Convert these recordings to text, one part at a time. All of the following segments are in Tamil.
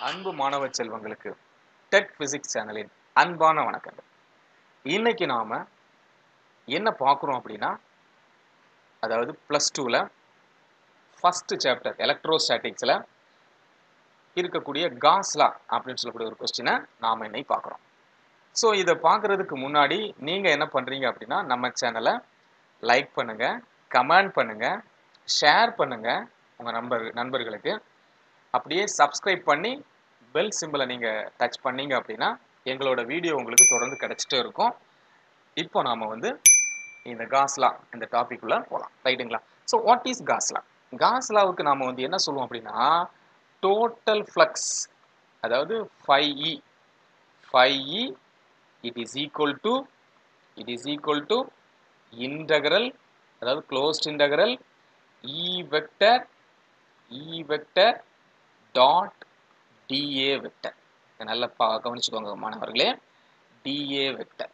அன்பு மாணவ செல்வங்களுக்கு டெட் பிசிக்ஸ் சேனலின் அன்பான வணக்கங்கள் இன்னைக்கு நாம என்ன பார்க்குறோம் அப்படின்னா அதாவது ப்ளஸ் டூவில் ஃபஸ்ட்டு சாப்டர் எலக்ட்ரோஸ்டாட்டிக்ஸில் இருக்கக்கூடிய காஸ்லா அப்படின்னு சொல்லக்கூடிய ஒரு கொஸ்டினை நாம் இன்னைக்கு பார்க்குறோம் ஸோ இதை பார்க்குறதுக்கு முன்னாடி நீங்கள் என்ன பண்ணுறீங்க அப்படின்னா நம்ம சேனலை லைக் பண்ணுங்கள் கமெண்ட் பண்ணுங்கள் ஷேர் பண்ணுங்கள் உங்கள் நண்பர் நண்பர்களுக்கு அப்படியே சப்ஸ்கிரைப் பண்ணி பெல் சிம்பிளை நீங்கள் டச் பண்ணீங்க அப்படின்னா எங்களோட வீடியோ உங்களுக்கு தொடர்ந்து கிடைச்சிட்டே இருக்கும் இப்போ நாம் வந்து இந்த காஸ்லா இந்த டாபிக் உள்ள போகலாம் ரைட்டுங்களா ஸோ வாட் இஸ் காஸ்லா காஸ்லாவுக்கு நாம் வந்து என்ன சொல்லுவோம் அப்படின்னா டோட்டல் ஃப்ளக்ஸ் அதாவது phi E phi E it is equal to it is equal to integral அதாவது closed integral E vector E vector dot DA vector நல்லா பா கவனிச்சுக்கோங்க மாணவர்களே டிஏ வெக்டர்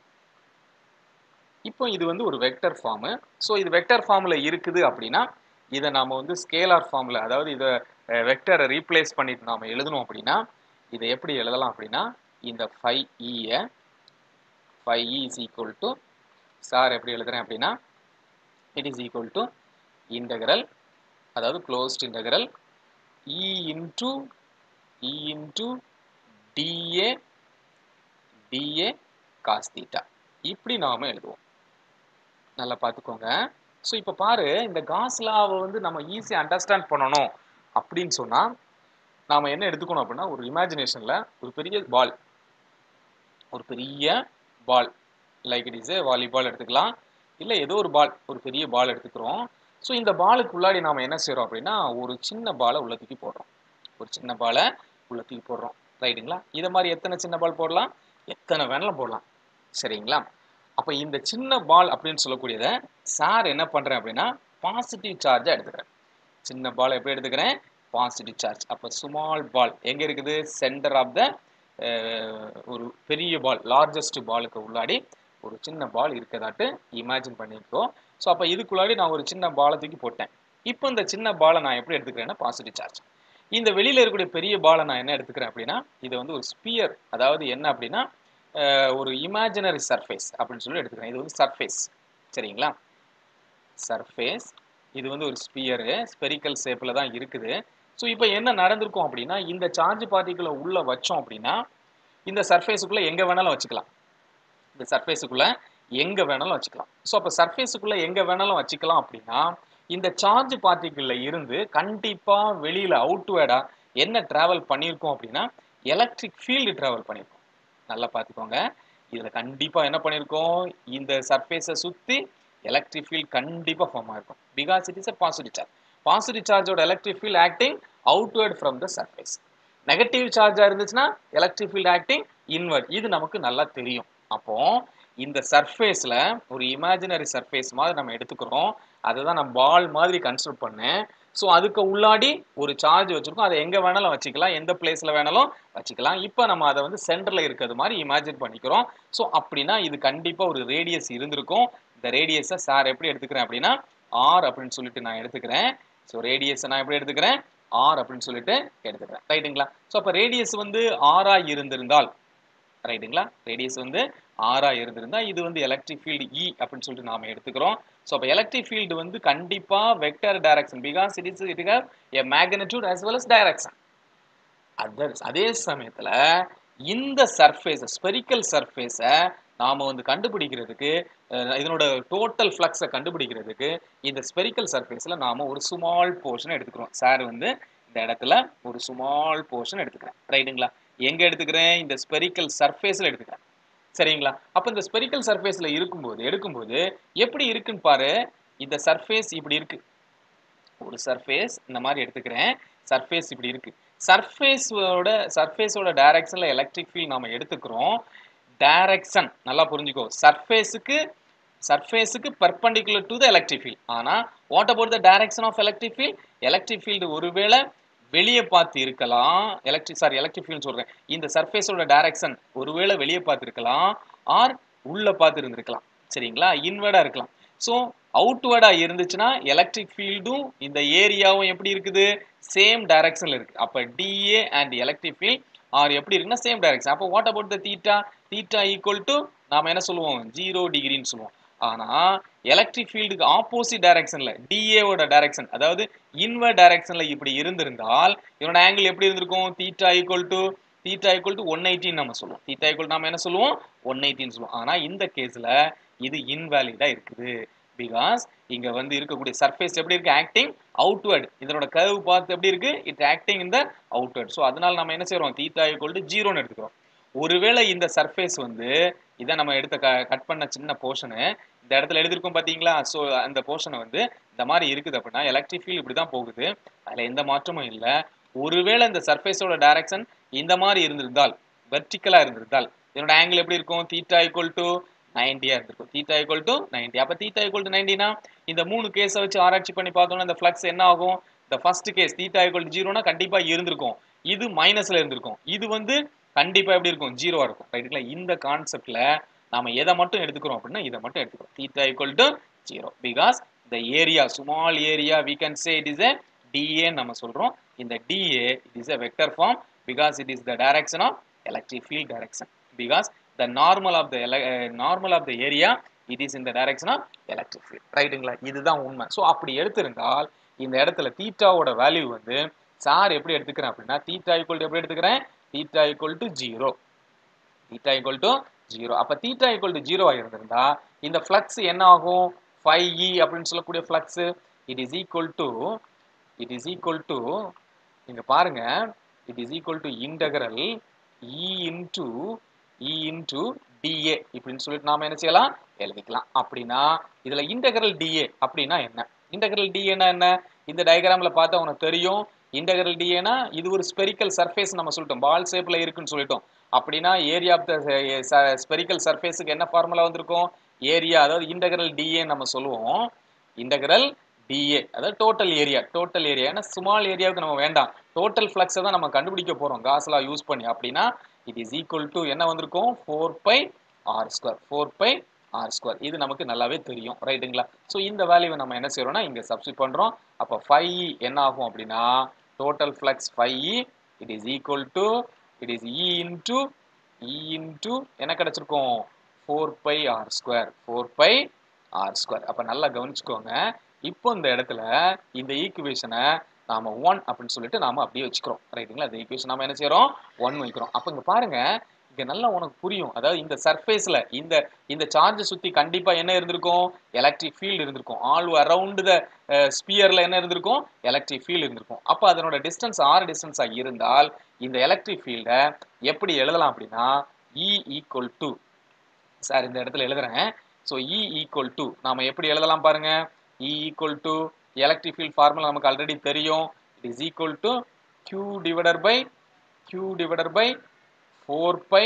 இப்போ இது வந்து ஒரு வெக்டர் ஃபார்மு ஸோ இது வெக்டர் ஃபார்மில் இருக்குது அப்படின்னா இதை நாம் வந்து ஸ்கேலார் ஃபார்மில் அதாவது இதை வெக்டரை ரீப்ளேஸ் பண்ணிட்டு நாம் எழுதணும் அப்படின்னா இதை எப்படி எழுதலாம் அப்படின்னா இந்த ஃபைவ் இயை phi E is equal to sir எப்படி எழுதுறேன் அப்படின்னா it is equal to integral அதாவது closed integral E into E into DA DA cos theta இப்படி நாம எழுதுவோம் நல்லா பார்த்துக்கோங்க ஸோ இப்போ பாரு இந்த காஸ்லாவை வந்து நம்ம ஈஸியாக அண்டர்ஸ்டாண்ட் பண்ணணும் அப்படின்னு சொன்னால் நாம் என்ன எடுத்துக்கணும் அப்படின்னா ஒரு இமேஜினேஷனில் ஒரு பெரிய பால் ஒரு பெரிய ball like it is volleyball எடுத்துக்கலாம் இல்லை ஏதோ ஒரு பால் ஒரு பெரிய பால் எடுத்துக்கிறோம் ஸோ இந்த பாலுக்கு உள்ளாடி நாம் என்ன செய்கிறோம் அப்படின்னா ஒரு சின்ன பாலை உள்ள தூக்கி போடுறோம் ஒரு சின்ன பாலை உள்ள தூக்கி போடுறோம் ரைட்டுங்களா இதை மாதிரி எத்தனை சின்ன பால் போடலாம் எத்தனை வேணாலும் போடலாம் சரிங்களா அப்போ இந்த சின்ன பால் அப்படின்னு சொல்லக்கூடியதை சார் என்ன பண்ணுறேன் அப்படின்னா பாசிட்டிவ் சார்ஜை எடுத்துக்கிறேன் சின்ன பால் எப்படி எடுத்துக்கிறேன் பாசிட்டிவ் சார்ஜ் அப்போ ஸ்மால் பால் எங்கே இருக்குது சென்டர் ஆஃப் த ஒரு பெரிய பால் லார்ஜஸ்ட் பாலுக்கு உள்ளாடி ஒரு சின்ன பால் இருக்கதாட்டு இமேஜின் பண்ணியிருக்கோம் ஸோ அப்போ இதுக்குள்ளாடி நான் ஒரு சின்ன பாலை தூக்கி போட்டேன் இப்போ இந்த சின்ன பாலை நான் எப்படி எடுத்துக்கிறேன்னா பாசிட்டிவ் சார்ஜ் இந்த வெளியில் இருக்கக்கூடிய பெரிய பாலை நான் என்ன எடுத்துக்கிறேன் அப்படின்னா இது வந்து ஒரு ஸ்பியர் அதாவது என்ன அப்படின்னா ஒரு இமேஜினரி சர்ஃபேஸ் அப்படின்னு சொல்லி எடுத்துக்கிறேன் இது வந்து சர்ஃபேஸ் சரிங்களா சர்ஃபேஸ் இது வந்து ஒரு ஸ்பியரு ஸ்பெரிக்கல் ஷேப்பில் தான் இருக்குது ஸோ இப்போ என்ன நடந்திருக்கும் அப்படின்னா இந்த சார்ஜ் பார்ட்டிகளை உள்ளே வச்சோம் அப்படின்னா இந்த சர்ஃபேஸுக்குள்ளே எங்கே வேணாலும் வச்சுக்கலாம் இந்த சர்ஃபேஸுக்குள்ளே எங்கே வேணாலும் வச்சுக்கலாம் ஸோ அப்போ சர்ஃபேஸுக்குள்ளே எங்கே வேணாலும் வச்சுக்கலாம் அப்படின்னா இந்த சார்ஜ் பார்ட்டிகளில் இருந்து கண்டிப்பாக வெளியில் அவுட்வேர்டாக என்ன ட்ராவல் பண்ணியிருக்கோம் அப்படின்னா எலக்ட்ரிக் ஃபீல்டு ட்ராவல் பண்ணியிருக்கோம் நல்லா பார்த்துக்கோங்க இதில் கண்டிப்பாக என்ன பண்ணியிருக்கோம் இந்த சர்ஃபேஸை சுற்றி எலக்ட்ரிக் ஃபீல்ட் கண்டிப்பாக ஃபார்ம் ஆயிருக்கும் because it is a positive charge positive சார்ஜோட electric field acting outward from the surface negative சார்ஜாக இருந்துச்சுன்னா எலக்ட்ரிக் ஃபீல்ட் ஆக்டிங் இன்வெர்ட் இது நமக்கு நல்லா தெரியும் அப்போ இந்த சர்ஃபேஸில் ஒரு இமேஜினரி சர்ஃபேஸ் மாதிரி நம்ம எடுத்துக்கிறோம் அதை தான் நான் பால் மாதிரி கன்சிடர் பண்ணேன் ஸோ அதுக்கு உள்ளாடி ஒரு சார்ஜ் வச்சுருக்கோம் அதை எங்கே வேணாலும் வச்சுக்கலாம் எந்த பிளேஸில் வேணாலும் வச்சுக்கலாம் இப்போ நம்ம அதை வந்து சென்டரில் இருக்கிறது மாதிரி இமேஜின் பண்ணிக்கிறோம் ஸோ அப்படின்னா இது கண்டிப்பாக ஒரு ரேடியஸ் இருந்திருக்கும் இந்த ரேடியஸை சார் எப்படி எடுத்துக்கிறேன் அப்படின்னா ஆர் அப்படின்னு சொல்லிட்டு நான் எடுத்துக்கிறேன் ஸோ ரேடியஸை நான் எப்படி எடுத்துக்கிறேன் ஆர் அப்படின்னு சொல்லிட்டு எடுத்துக்கிறேன் ரைட்டுங்களா ஸோ அப்போ ரேடியஸ் வந்து ஆரா இருந்திருந்தால் ரைட்டுங்களா ரேடியஸ் வந்து ஆரா இருந்திருந்தா இது வந்து எலக்ட்ரிக் ஃபீல்டு இ அப்படின்னு சொல்லிட்டு நாம எடுத்துக்கிறோம் ஸோ அப்போ எலக்ட்ரிக் ஃபீல்டு வந்து கண்டிப்பா vector direction because it is it have a magnitude as well as direction other அதே சமயத்துல இந்த சர்ஃபேஸ் ஸ்பெரிக்கல் சர்ஃபேஸை நாம வந்து கண்டுபிடிக்கிறதுக்கு இதனோட டோட்டல் ஃப்ளக்ஸை கண்டுபிடிக்கிறதுக்கு இந்த ஸ்பெரிக்கல் சர்ஃபேஸில் நாம ஒரு ஸ்மால் போர்ஷன் எடுத்துக்கிறோம் சார் வந்து இந்த இடத்துல ஒரு ஸ்மால் போர்ஷன் எடுத்துக்கிறேன் ரைட்டுங்களா எங்க எடுத்துக்கிறேன் இந்த ஸ்பெரிக்கல் சர்ஃபேஸில் எடுத்துக்கிறேன் சரிங்களா அப்போ இந்த ஸ்பெரிக்கல் சர்ஃபேஸில் இருக்கும்போது எடுக்கும்போது எப்படி இருக்குன்னு பாரு இந்த சர்ஃபேஸ் இப்படி இருக்கு ஒரு சர்ஃபேஸ் இந்த மாதிரி எடுத்துக்கிறேன் சர்ஃபேஸ் இப்படி இருக்கு சர்ஃபேஸோட சர்ஃபேஸோட டைரக்ஷனில் எலக்ட்ரிக் ஃபீல்ட் நாம எடுத்துக்கிறோம் டைரக்ஷன் நல்லா புரிஞ்சுக்கோ சர்ஃபேஸுக்கு சர்ஃபேஸுக்கு perpendicular to the electric field ஆனால் what about the direction of electric field electric field ஒருவேளை வெளியே பார்த்து இருக்கலாம் எலக்ட்ரிக் சாரி எலக்ட்ரிக் ஃபீல்டு சொல்றேன் இந்த சர்ஃபேஸோட டைரக்ஷன் ஒருவேளை வெளியே பார்த்து இருக்கலாம் ஆர் உள்ள பார்த்து இருந்திருக்கலாம் சரிங்களா இன்வெர்டா இருக்கலாம் ஸோ அவுட்வர்டா இருந்துச்சுன்னா எலக்ட்ரிக் ஃபீல்டும் இந்த ஏரியாவும் எப்படி இருக்குது சேம் டைரக்ஷன்ல இருக்கு அப்ப DA and electric field are எப்படி இருக்குன்னா சேம் டைரக்ஷன் அப்போ what about the theta theta equal to நாம என்ன சொல்லுவோம் ஜீரோ டிகிரின்னு சொல்லுவோம் ஆனா எலக்ட்ரிக் ஃபீல்டுக்கு ஆப்போசிட் டைரக்ஷன்ல டிஏவோட டைரக்ஷன் அதாவது இன்வர்ட் டைரக்ஷன்ல இப்படி இருந்திருந்தால் இதனோட ஆங்கிள் எப்படி இருந்திருக்கும் theta equal to theta equal to one eighty நம்ம சொல்லுவோம் தீட்டா ஈக்குவல் நாம என்ன சொல்லுவோம் ஒன் எயிட்டின்னு சொல்லுவோம் ஆனா இந்த கேஸ்ல இது இன்வேலிடா இருக்குது பிகாஸ் இங்க வந்து இருக்கக்கூடிய சர்ஃபேஸ் எப்படி இருக்கு ஆக்டிங் அவுட்வர்ட் இதனோட கர்வ் பார்த்து எப்படி இருக்கு இட் ஆக்டிங் இந்த அவுட்வர்ட் ஸோ அதனால நம்ம என்ன செய்றோம் தீட்டா ஈக்குவல் டு ஜீரோன்னு எடுத்துக்கிறோம் ஒருவேளை இந்த சர்ஃபேஸ் வந்து இதை நம்ம எடுத்த கட் பண்ண சின்ன போர்ஷனு இந்த இடத்துல எழுதிருக்கோம் பாத்தீங்களா ஸோ அந்த போர்ஷனை வந்து இந்த மாதிரி இருக்குது அப்படின்னா எலக்ட்ரிக் ஃபீல்ட் இப்படி தான் போகுது அதில் எந்த மாற்றமும் இல்லை ஒருவேளை இந்த சர்ஃபேஸோட டைரக்ஷன் இந்த மாதிரி இருந்திருந்தால் வெர்டிக்கலா இருந்திருந்தால் இதனோட ஆங்கிள் எப்படி இருக்கும் தீட்டா ஈக்குவல் டு நைன்டியா இருந்திருக்கும் தீட்டா ஈக்குவல் டு நைன்டி அப்ப தீட்டா ஈக்குவல் டு நைன்டினா இந்த மூணு கேஸை வச்சு ஆராய்ச்சி பண்ணி பார்த்தோம்னா இந்த ஃப்ளக்ஸ் என்ன ஆகும் இந்த first case theta equal to ஜீரோனா கண்டிப்பா இருந்திருக்கும் இது மைனஸ்ல இருந்திருக்கும் இது வந்து கண்டிப்பா எப்படி இருக்கும் ஜீரோவா இருக்கும் ரைட்டுங்களா இந்த கான்செப்ட்ல நாம எதை மட்டும் எடுத்துக்கிறோம் அப்படின்னா இதை மட்டும் எடுத்துக்கிறோம் theta equal to zero because the area small area we can say it is a dA நம்ம சொல்றோம் இந்த dA it is a vector form because it is the direction of electric field direction because the normal of the ele- uh, normal of the area it is in the direction of electric field ரைட்டுங்களா இதுதான் உண்மை ஸோ அப்படி எடுத்திருந்தால் இந்த இடத்துல தீட்டாவோட வேல்யூ வந்து சார் எப்படி எடுத்துக்கிறேன் அப்படின்னா தீட்டா ஈக்குவல் எப்படி எடுத்துக்கிறேன் theta equal to zero theta equal to zero அப்போ தீட்டா ஈக்குவல் டு ஜீரோவாக இருந்திருந்தா இந்த ஃப்ளக்ஸ் என்ன ஆகும் ஃபைவ் இ அப்படின்னு சொல்லக்கூடிய flux it is equal to it is equal to இங்க பாருங்க it is equal to integral E into E into dA இப்படின்னு சொல்லிட்டு நாம என்ன செய்யலாம் எழுதிக்கலாம் அப்படின்னா இதுல இன்டகரல் டிஏ அப்படின்னா என்ன இன்டகரல் டிஏனா என்ன இந்த டயக்ராம்ல பார்த்தா உனக்கு தெரியும் இன்டகரல் டிஏனா இது ஒரு ஸ்பெரிக்கல் சர்ஃபேஸ் நம்ம சொல்லிட்டோம் பால் ஷேப்ல இருக்குன்னு சொல்லிட்டோம் அப்படின்னா ஏரியா ஆஃப் த ஸ்பெரிக்கல் சர்ஃபேஸுக்கு என்ன ஃபார்முலா வந்திருக்கும் ஏரியா அதாவது இன்டகரல் டிஏ நம்ம சொல்லுவோம் இன்டகரல் டிஏ அதாவது டோட்டல் ஏரியா டோட்டல் ஏரியா ஏன்னா ஸ்மால் ஏரியாவுக்கு நம்ம வேண்டாம் டோட்டல் ஃப்ளக்ஸை தான் நம்ம கண்டுபிடிக்க போறோம் காஸ்லா யூஸ் பண்ணி அப்படின்னா இட் இஸ் ஈக்குவல் டு என்ன வந்திருக்கும் four pi r square four pi r square இது நமக்கு நல்லாவே தெரியும் ரைட்டுங்களா ஸோ இந்த வேல்யூவை நம்ம என்ன செய்யறோம்னா இங்கே சப்ஸ்டிட் பண்றோம் அப்போ ஃபைவ் என்ன ஆகும் அப்படின்னா total flux phi it is equal to it is E into E into என்ன கிடைச்சிருக்கும் four pi r square four pi r square அப்போ நல்லா கவனிச்சுக்கோங்க இப்போ இந்த இடத்துல இந்த ஈக்குவேஷனை நாம ஒன் அப்படின்னு சொல்லிட்டு நாம அப்படியே வச்சுக்கிறோம் ரைட்டுங்களா இந்த ஈக்குவேஷன் நாம என்ன செய்யறோம் ஒன் வைக்கிறோம் அப்போ இங்க பாருங்க இங்க நல்லா உனக்கு புரியும் அதாவது இந்த சர்ஃபேஸ்ல இந்த இந்த சார்ஜ் சுத்தி கண்டிப்பா என்ன இருந்திருக்கும் எலக்ட்ரிக் ஃபீல்டு இருந்திருக்கும் ஆல் அரவுண்ட் த ஸ்பியர்ல என்ன இருந்திருக்கும் எலக்ட்ரிக் ஃபீல்டு இருந்திருக்கும் அப்போ அதனோட டிஸ்டன்ஸ் ஆர் டிஸ்டன்ஸா இருந்தால் இந்த எலக்ட்ரிக் ஃபீல்டை எப்படி எழுதலாம் அப்படின்னா இ ஈக்குவல் டு சார் இந்த இடத்துல எழுதுறேன் ஸோ இ ஈக்குவல் டு நாம எப்படி எழுதலாம் பாருங்க E equal to electric field formula நமக்கு ஆல்ரெடி தெரியும் it is equal to q divided by q divided by four pi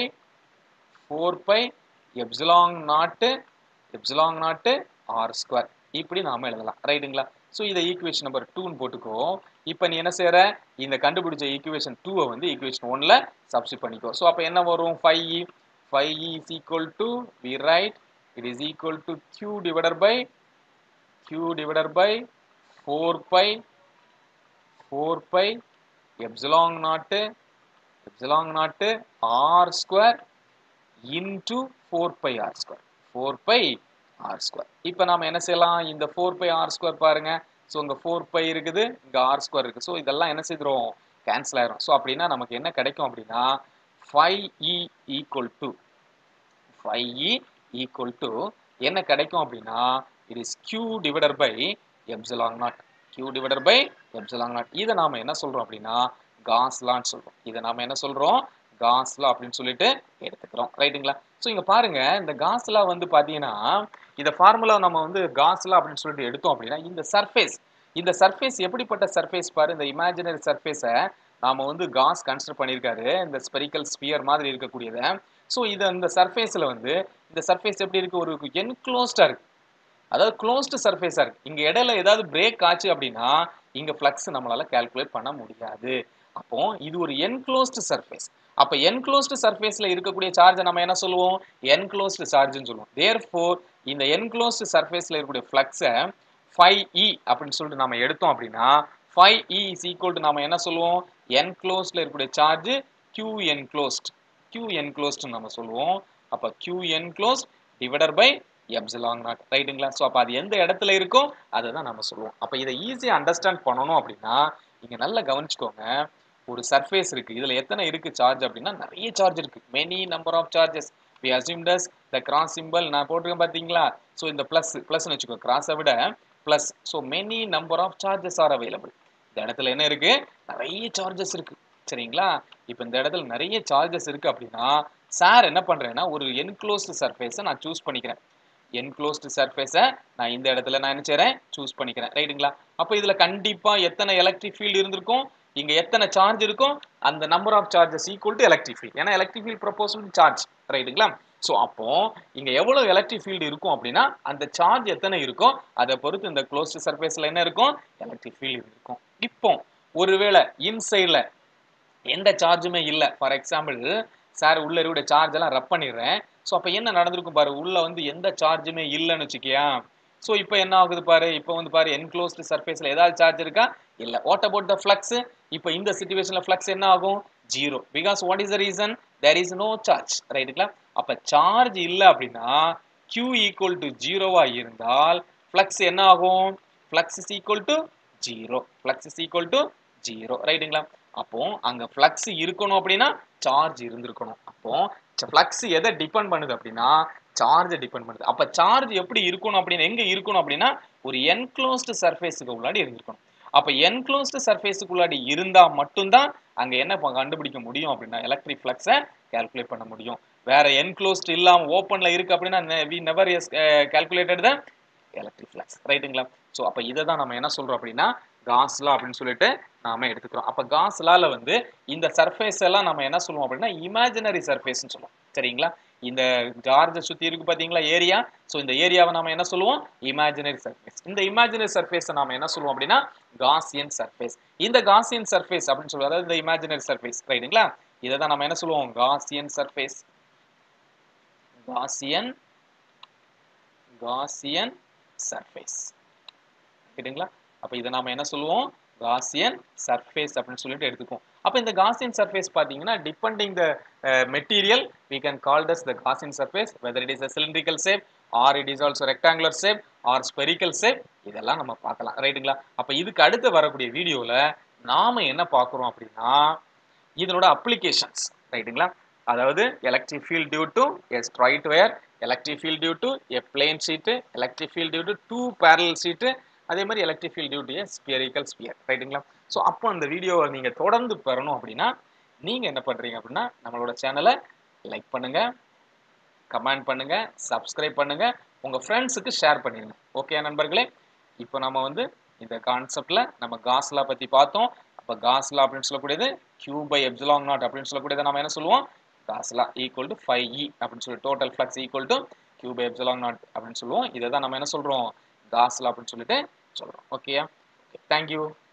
four pi epsilon naught epsilon naught r square இப்படி நாம எழுதலாம் ரைட்டுங்களா ஸோ இதை ஈக்குவேஷன் நம்பர் டூன்னு போட்டுக்கோ இப்போ நீ என்ன செய்யற இந்த கண்டுபிடிச்ச ஈக்குவேஷன் டூவை வந்து ஈக்குவேஷன் ஒன்ல சப்ஸ்டிட் பண்ணிக்கோ ஸோ அப்போ என்ன வரும் phi E phi E is equal to we right it is equal to q divided by q divided by 4 pi 4 pi epsilon naught epsilon naught r square into 4 pi r square 4 pi r square இப்போ நாம என்ன செய்யலாம் இந்த 4 pi r square பாருங்க ஸோ இங்க 4 pi இருக்குது இங்க r square இருக்கு ஸோ இதெல்லாம் என்ன செய்துரும் கேன்சல் ஆயிரும் ஸோ அப்படின்னா நமக்கு என்ன கிடைக்கும் அப்படின்னா 5e equal to 5e equal to என்ன கிடைக்கும் அப்படின்னா it is q divided by epsilon naught q divided by epsilon naught இதை நாம என்ன சொல்றோம் அப்படின்னா காஸ் லான்னு சொல்றோம் இதை நாம என்ன சொல்றோம் காஸ் லா அப்படின்னு சொல்லிட்டு எடுத்துக்கிறோம் ரைட்டுங்களா ஸோ இங்க பாருங்க இந்த காஸ் லா வந்து பாத்தீங்கன்னா இந்த ஃபார்முலா நம்ம வந்து காஸ் லா அப்படின்னு சொல்லிட்டு எடுத்தோம் அப்படின்னா இந்த சர்ஃபேஸ் இந்த சர்ஃபேஸ் எப்படிப்பட்ட சர்ஃபேஸ் பாரு இந்த இமேஜினரி சர்ஃபேஸை நாம வந்து காஸ் கன்சிடர் பண்ணியிருக்காரு இந்த ஸ்பெரிக்கல் ஸ்பியர் மாதிரி இருக்கக்கூடியதை ஸோ இது இந்த சர்ஃபேஸில் வந்து இந்த சர்ஃபேஸ் எப்படி இருக்கு ஒரு என்க்ளோஸ்டா இருக்கு அதாவது க்ளோஸ்டு சர்ஃபேஸாக இருக்கு இங்கே இடையில ஏதாவது பிரேக் ஆச்சு அப்படின்னா இங்கே ஃப்ளக்ஸ் நம்மளால கால்குலேட் பண்ண முடியாது அப்போ இது ஒரு என்க்ளோஸ்டு சர்ஃபேஸ் அப்ப என்க்ளோஸ்டு சர்ஃபேஸ்ல இருக்கக்கூடிய சார்ஜை நம்ம என்ன சொல்லுவோம் என்க்ளோஸ்டு சார்ஜ்னு சொல்லுவோம் தேர்ஃபோர் இந்த என்க்ளோஸ்டு சர்ஃபேஸ்ல இருக்கக்கூடிய ஃப்ளக்ஸை ஃபைவ் இ அப்படின்னு சொல்லிட்டு நம்ம எடுத்தோம் அப்படின்னா phi E is equal to நம்ம என்ன சொல்லுவோம் என்க்ளோஸ்ட்ல இருக்கக்கூடிய சார்ஜ் கியூ என்க்ளோஸ்ட் கியூ என்க்ளோஸ்ட்னு நம்ம சொல்லுவோம் அப்ப q enclosed divided by epsilon naught ரைட்டுங்களா ஸோ அப்போ அது எந்த இடத்துல இருக்கோ அதை தான் நம்ம சொல்லுவோம் அப்போ இதை ஈஸியாக அண்டர்ஸ்டாண்ட் பண்ணணும் அப்படின்னா இங்கே நல்லா கவனிச்சுக்கோங்க ஒரு சர்ஃபேஸ் இருக்கு இதுல எத்தனை இருக்கு சார்ஜ் அப்படின்னா நிறைய சார்ஜ் இருக்கு many number of charges we assumed as the cross simple நான் போட்டிருக்கேன் பார்த்தீங்களா ஸோ இந்த ப்ளஸ் ப்ளஸ்னு வச்சுக்கோ கிராஸை விட plus so many number of charges are available இந்த இடத்துல என்ன இருக்கு நிறைய சார்ஜஸ் இருக்கு சரிங்களா இப்போ இந்த இடத்துல நிறைய சார்ஜஸ் இருக்கு அப்படின்னா சார் என்ன பண்றேன்னா ஒரு என்க்ளோஸ்டு சர்ஃபேஸை நான் சூஸ் பண்ணிக்கிறேன் என்க்ளோஸ்டு சர்ஃபேஸை நான் இந்த இடத்துல நான் என்ன செய்றேன் சூஸ் பண்ணிக்கிறேன் ரைட்டுங்களா அப்போ இதுல கண்டிப்பா எத்தனை எலக்ட்ரிக் ஃபீல்டு இருந்திருக்கும் இங்க எத்தனை சார்ஜ் இருக்கும் அந்த number of charges equal to electric field ஏன்னா எலக்ட்ரிக் ஃபீல்ட் ப்ரொபோசல் சார்ஜ் ரைட்டுங்களா ஸோ அப்போ இங்க எவ்வளவு எலக்ட்ரிக் ஃபீல்டு இருக்கும் அப்படின்னா அந்த சார்ஜ் எத்தனை இருக்கோ அதை பொறுத்து இந்த க்ளோஸ்டு சர்ஃபேஸ்ல என்ன இருக்கும் எலக்ட்ரிக் ஃபீல்டு இருக்கும் இப்போ ஒருவேளை இன்சைட்ல எந்த சார்ஜுமே இல்லை ஃபார் எக்ஸாம்பிள் சார் உள்ள இருக்க சார்ஜ் எல்லாம் ரப் பண்ணிடுறேன் ஸோ அப்போ என்ன நடந்திருக்கும் பாரு உள்ள வந்து எந்த சார்ஜுமே இல்லைன்னு வச்சுக்கியா ஸோ இப்போ என்ன ஆகுது பாரு இப்போ வந்து பாரு என்க்ளோஸ்டு சர்ஃபேஸ்ல ஏதாவது சார்ஜ் இருக்கா இல்லை வாட் அபவுட் த ஃப்ளக்ஸ் இப்போ இந்த சுச்சுவேஷன்ல ஃப்ளக்ஸ் என்ன ஆகும் zero because what is the reason there is no charge ரைட்டுங்களா அப்போ சார்ஜ் இல்லை அப்படின்னா Q ஈக்குவல் டு ஜீரோவா இருந்தால் ஃப்ளக்ஸ் என்ன ஆகும் flux is equal to zero flux is equal to zero ரைட்டுங்களா அப்போ அங்க ஃப்ளக்ஸ் இருக்கணும் அப்படின்னா சார்ஜ் இருந்திருக்கணும் அப்போ ஃப்ளக்ஸ் எதை டிபெண்ட் பண்ணுது அப்படின்னா சார்ஜ் டிபெண்ட் பண்ணுது அப்ப சார்ஜ் எப்படி இருக்கணும் அப்படின்னு எங்க இருக்கணும் அப்படின்னா ஒரு என்க்ளோஸ்டு சர்ஃபேஸுக்கு உள்ளாடி இருந்திருக்கணும் அப்ப என்க்ளோஸ்டு சர்ஃபேஸுக்குள்ளாடி இருந்தா மட்டும்தான் அங்க என்ன ப- கண்டுபிடிக்க முடியும் அப்படின்னா எலக்ட்ரிக் ஃப்ளக்ஸை கால்குலேட் பண்ண முடியும் வேற என்க்ளோஸ்ட் இல்லாம ஓப்பன்ல இருக்கு அப்படின்னா we never calculated the electric flux ரைட்டுங்களா ஸோ அப்போ இதை தான் நம்ம என்ன சொல்றோம் அப்படின்னா காஸ்லா அப்படின்னு சொல்லிட்டு நாம எடுத்துக்கிறோம் அப்போ காஸ்லால வந்து இந்த சர்ஃபேஸ் எல்லாம் நம்ம என்ன சொல்லுவோம் அப்படின்னா இமேஜினரி சர்ஃபேஸ்னு சொல்லுவோம் சரிங்களா இந்த ஜார்ஜை சுத்தி இருக்கு பாத்தீங்களா ஏரியா ஸோ இந்த ஏரியாவை நாம என்ன சொல்லுவோம் இமேஜினரி சர்ஃபேஸ் இந்த இமேஜினரி சர்ஃபேஸை நாம என்ன சொல்லுவோம் அப்படின்னா காசியன் சர்ஃபேஸ் இந்த காசியன் சர்ஃபேஸ் அப்படின்னு சொல்லுவோம் அதாவது இந்த இமேஜினரி சர்ஃபேஸ் ரைட்டுங்களா இதை தான் நம்ம என்ன சொல்லுவோம் Gaussian surface Gaussian Gaussian surface சரிங்களா அப்ப இதை நாம என்ன சொல்லுவோம் காசியன் சர்ஃபேஸ் அப்படின்னு சொல்லிட்டு எடுத்துக்குவோம் அப்ப இந்த காசியன் சர்ஃபேஸ் பாத்தீங்கன்னா depending the material we can call this the Gaussian surface whether it is a cylindrical shape or it is also rectangular shape or spherical shape இதெல்லாம் நம்ம பார்க்கலாம் ரைட்டுங்களா அப்ப இதுக்கு அடுத்து வரக்கூடிய வீடியோல நாம என்ன பார்க்குறோம் அப்படின்னா இதனோட அப்ளிகேஷன்ஸ் ரைட்டுங்களா அதாவது electric field due to a straight wire electric field due to a plane sheet electric field due to two parallel sheet அதே மாதிரி electric field due to a spherical sphere ரைட்டுங்களா ஸோ அப்போ அந்த வீடியோவை நீங்கள் தொடர்ந்து பெறணும் அப்படின்னா நீங்கள் என்ன பண்ணுறீங்க அப்படின்னா நம்மளோட சேனலை லைக் பண்ணுங்க கமெண்ட் பண்ணுங்க சப்ஸ்கிரைப் பண்ணுங்க உங்க ஃப்ரெண்ட்ஸுக்கு ஷேர் பண்ணிடுங்க ஓகே நண்பர்களே இப்போ நம்ம வந்து இந்த கான்செப்ட்ல நம்ம காஸ்லா பத்தி பார்த்தோம் அப்போ காஸ்லா அப்படின்னு சொல்லக்கூடியது கியூ பை எப்சிலாங் நாட் அப்படின்னு சொல்லக்கூடியதை நம்ம என்ன சொல்லுவோம் காஸ்லா ஈக்குவல் டு ஃபைவ் இ அப்படின்னு சொல்லி total flux equal to q by epsilon naught அப்படின்னு சொல்லுவோம் இதை தான் நம்ம என்ன சொல்றோம் காஸ்லா அப்படின்னு சொல்லிட்டு சொல்றோம் ஓகேயா தேங்க்யூ